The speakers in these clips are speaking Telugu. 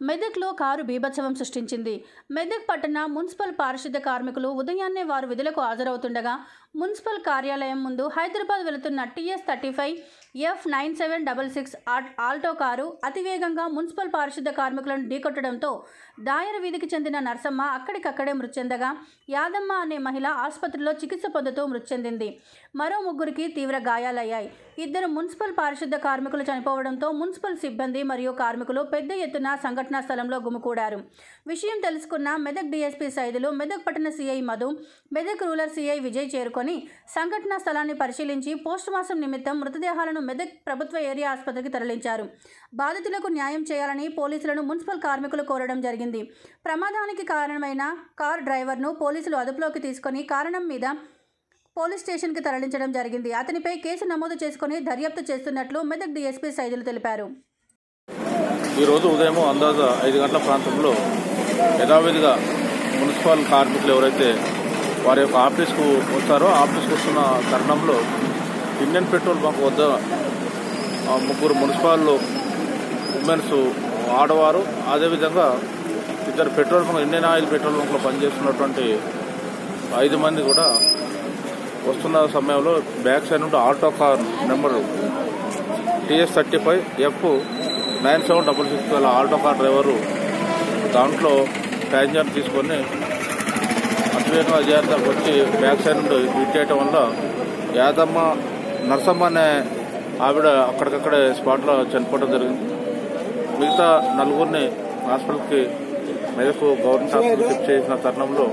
మెదక్లో కారు బీభత్సవం సృష్టించింది మెదక్ పట్టణ మున్సిపల్ పారిశుద్ధ్య కార్మికులు ఉదయాన్నే వారు విధులకు హాజరవుతుండగా మున్సిపల్ కార్యాలయం ముందు హైదరాబాద్ వెళుతున్న TS thirty five F nine seven double six Alto car అతివేగంగా మున్సిపల్ పారిశుద్ధ్య కార్మికులను ఢీకొట్టడంతో దాయర వీధికి చెందిన నర్సమ్మ అక్కడికక్కడే మృతి చెందగా యాదమ్మ అనే మహిళ ఆసుపత్రిలో చికిత్స పొందుతూ మృతి చెందింది మరో ముగ్గురికి తీవ్ర గాయాలయ్యాయి ఇద్దరు మున్సిపల్ పారిశుద్ధ్య కార్మికులు చనిపోవడంతో మున్సిపల్ సిబ్బంది మరియు కార్మికులు పెద్ద ఎత్తున సంఘటనా స్థలంలో గుమికూడారు విషయం తెలుసుకున్న మెదక్ డీఎస్పీ సైదులు మెదక్ పట్టణ CI Madhu Medak rural CI Vijay చేరుకొని సంఘటనా స్థలాన్ని పరిశీలించి పోస్టుమార్టం నిమిత్తం మృతదేహాలను మెదక్ ప్రభుత్వ ఏరియా ఆసుపత్రికి తరలించారు బాధితులకు న్యాయం చేయాలని పోలీసులను మున్సిపల్ కార్మికులు కోరడం జరిగింది ప్రమాదానికి కారణమైన కార్ డ్రైవర్ను పోలీసులు అదుపులోకి తీసుకొని కారణం మీద పోలీస్ స్టేషన్కి తరలించడం జరిగింది అతనిపై కేసు నమోదు చేసుకుని దర్యాప్తు చేస్తున్నట్లు మెదక్ డీఎస్పీ సైదులు తెలిపారు ఈరోజు ఉదయం అందాజ ఐదు గంటల ప్రాంతంలో యథావిధిగా మున్సిపల్ కార్మికులు ఎవరైతే వారి యొక్క ఆఫీస్కు వస్తారో ఆఫీస్కి వస్తున్న తరుణంలో ఇండియన్ పెట్రోల్ బంక్ వద్ద ఆ, ముగ్గురు మున్సిపల్ ఉమెన్స్ ఆడవారు అదేవిధంగా ఇద్దరు petrol bunk Indian Oil petrol బంక్లో పనిచేస్తున్నటువంటి ఐదు మంది కూడా వస్తున్న సమయంలో బ్యాక్ సైడ్ నుండి auto car number TS thirty five F nine seven double six గల ఆల్టో కార్ డ్రైవరు దాంట్లో ప్యాసింజర్ తీసుకొని అతివేగంగా జాగ్రత్తకు వచ్చి బ్యాక్ సైడ్ నుండి ఇట్టేయటం వల్ల యాదమ్మ నర్సమ్మ అనే ఆవిడ అక్కడికక్కడే స్పాట్లో చనిపోవడం జరిగింది మిగతా నలుగురిని హాస్పిటల్కి మెదకు గవర్నమెంట్ హాస్పిటల్ షిఫ్ట్ చేసిన తరుణంలో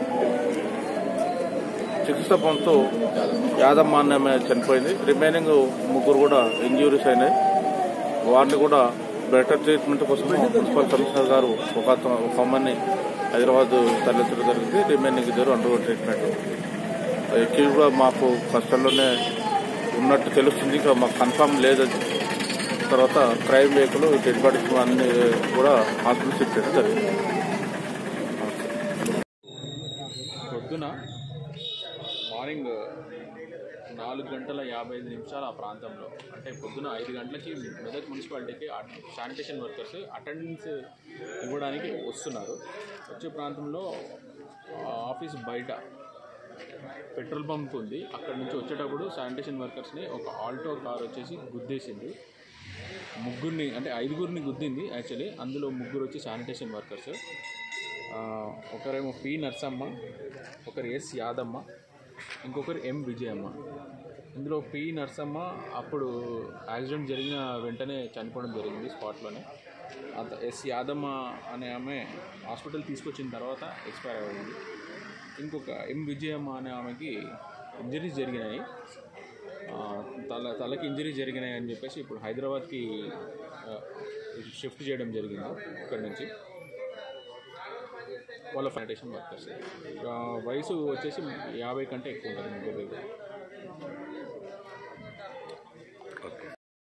చికిత్స పొందుతూ యాదమ్మ అనే ఆమె చనిపోయింది రిమైనింగ్ ముగ్గురు కూడా ఇంజ్యూరీస్ అయినాయి వారిని కూడా బెటర్ ట్రీట్మెంట్ కోసం మున్సిపల్ కమిషనర్ గారు ఒక అత- ఒక అమ్మని హైదరాబాద్ తరలించడం జరిగింది రిమైనింగ్ ఇద్దరు అండర్ ట్రీట్మెంట్ ఎక్కువగా మాకు కష్టంలోనే ఉన్నట్టు తెలుస్తుంది ఇంకా మాకు కన్ఫర్మ్ లేదని తర్వాత క్రైమ్ వెహికల్ డెడ్ బాడీస్ అన్ని కూడా హాస్పిటల్ షిఫ్ట్ చేయడం జరిగింది పొద్దున మార్నింగ్ నాలుగు గంటల యాభై ఐదు నిమిషాల ఆ ప్రాంతంలో అంటే పొద్దున ఐదు గంటలకి మెదక్ మున్సిపాలిటీకి శానిటేషన్ వర్కర్స్ అటెండెన్స్ ఇవ్వడానికి వస్తున్నారు వచ్చే ప్రాంతంలో ఆ ఆఫీస్ బయట పెట్రోల్ బంక్ ఉంది అక్కడ నుంచి వచ్చేటప్పుడు శానిటేషన్ వర్కర్స్ని ఒక ఆల్టో కార్ వచ్చేసి గుద్దేసింది ముగ్గురిని అంటే ఐదుగురిని గుద్దింది యాక్చువల్లీ అందులో ముగ్గురు వచ్చి శానిటేషన్ వర్కర్స్ ఆ, ఒకరేమో పి నర్సమ్మ ఒకరు ఎస్ యాదమ్మ ఇంకొకరు ఎం విజయమ్మ ఇందులో పి నర్సమ్మ అప్పుడు యాక్సిడెంట్ జరిగిన వెంటనే చనిపోవడం జరిగింది స్పాట్లోనే అంత ఎస్ యాదమ్మ అనే ఆమె హాస్పిటల్ తీసుకొచ్చిన తర్వాత ఎక్స్పైర్ అయింది ఇంకొక ఎం విజయమ్మ అనే ఆమెకి ఇంజరీస్ జరిగినాయి ఆ, తల తలకి ఇంజరీ జరిగినాయి అని చెప్పేసి ఇప్పుడు హైదరాబాద్కి ఆ, షిఫ్ట్ చేయడం జరిగింది ఇక్కడి నుంచి వాళ్ళ శానిటేషన్ వర్కర్స్ ఆ, వయసు వచ్చేసి యాభై కంటే ఎక్కువ ఉంటుంది ముగ్గురు దగ్గర